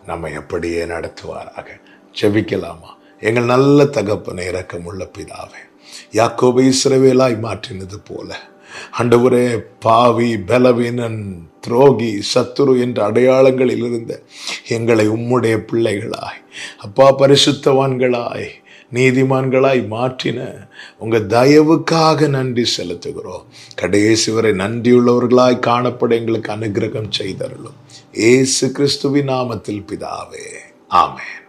நம்மை அப்படியே நடத்துவாராக ஜெபிக்கலாமா எங்கள் நல்ல தகப்பனை இரக்கமுள்ள பிதாவே யாக்கோபை இஸ்ரவேலாய் மாற்றினது போல ஆண்டவரே பாவி பலவீனன் துரோகி சத்துரு என்ற அடையாளங்களில் இருந்த எங்களை உம்முடைய பிள்ளைகளாய் அப்பா பரிசுத்தவான்களாய் நீதிமான்களாய் மாற்றின உங்க தயவுக்காக நன்றி செலுத்துகிறோம் கடைசி வரை நன்றியுள்ளவர்களாய் காணப்பட எங்களுக்கு அனுகிரகம் செய்தருளும் ஏசு கிறிஸ்துவின் நாமத்தில் பிதாவே ஆமென்